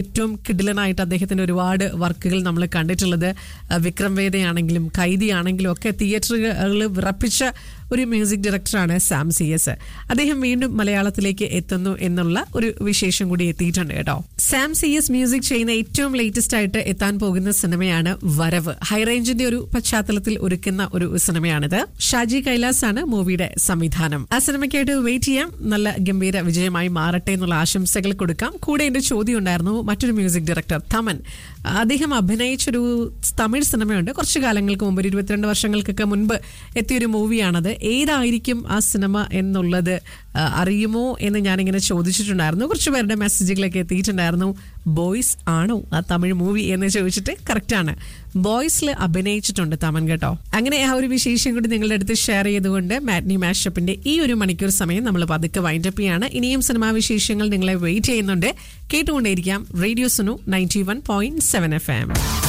ഏറ്റവും കിടിലനായിട്ട് അദ്ദേഹത്തിന്റെ ഒരുപാട് വർക്കുകൾ നമ്മൾ കണ്ടിട്ടുള്ളത് ആ, വിക്രം വേദയാണെങ്കിലും കൈദി ആണെങ്കിലും ഒക്കെ തിയേറ്ററുകൾ വിറപ്പിച്ച ഒരു മ്യൂസിക് ഡയറക്ടറാണ് സാം സി എസ് അദ്ദേഹം വീണ്ടും മലയാളത്തിലേക്ക് എത്തുന്നു എന്നുള്ള ഒരു വിശേഷം കൂടി എത്തിയിട്ടുണ്ട് കേട്ടോ സാം സി എസ് മ്യൂസിക് ചെയ്യുന്ന ഏറ്റവും ലേറ്റസ്റ്റ് ആയിട്ട് എത്താൻ പോകുന്ന സിനിമയാണ് വരവ് ഹൈറേഞ്ചിന്റെ ഒരു പശ്ചാത്തലത്തിൽ ഒരുക്കുന്ന ഒരു സിനിമയാണിത് ഷാജി കൈലാസ് ആണ് മൂവിയുടെ സംവിധാനം ആ സിനിമയ്ക്കായിട്ട് വെയിറ്റ് ചെയ്യാം നല്ല ഗംഭീര വിജയമായി മാറട്ടെ എന്നുള്ള ആശംസകൾ കൊടുക്കാം കൂടെ എന്റെ ചോദ്യം ഉണ്ടായിരുന്നു മറ്റൊരു മ്യൂസിക് ഡയറക്ടർ തമൻ അദ്ദേഹം അഭിനയിച്ചൊരു തമിഴ് സിനിമയുണ്ട് കുറച്ചു കാലങ്ങൾക്ക് മുമ്പ് ഒരു ഇരുപത്തിരണ്ട് വർഷങ്ങൾക്കൊക്കെ മുൻപ് എത്തിയൊരു മൂവിയാണത് ഏതായിരിക്കും ആ സിനിമ എന്നുള്ളത് ആ, അറിയുമോ എന്ന് ഞാനിങ്ങനെ ചോദിച്ചിട്ടുണ്ടായിരുന്നു കുറച്ച് പേരുടെ മെസ്സേജുകളൊക്കെ എത്തിയിട്ടുണ്ടായിരുന്നു ബോയ്സ് ആണോ ആ തമിഴ് മൂവി എന്ന് ചോദിച്ചിട്ട് കറക്റ്റാണ് ബോയ്സിൽ അഭിനയിച്ചിട്ടുണ്ട് തമൻ കേട്ടോ അങ്ങനെ ആ ഒരു വിശേഷം കൂടി നിങ്ങളുടെ അടുത്ത് ഷെയർ ചെയ്തുകൊണ്ട് മാറ്റ്നി മാഷപ്പിന്റെ ഈ ഒരു മണിക്കൂർ സമയം നമ്മൾ പതുക്കെ വൈൻഡപ്പ് ചെയ്യാണ് ഇനിയും സിനിമാ വിശേഷങ്ങൾ നിങ്ങളെ വെയിറ്റ് ചെയ്യുന്നുണ്ട് കേട്ടുകൊണ്ടേയിരിക്കാം radio Suno ninety one point seven F M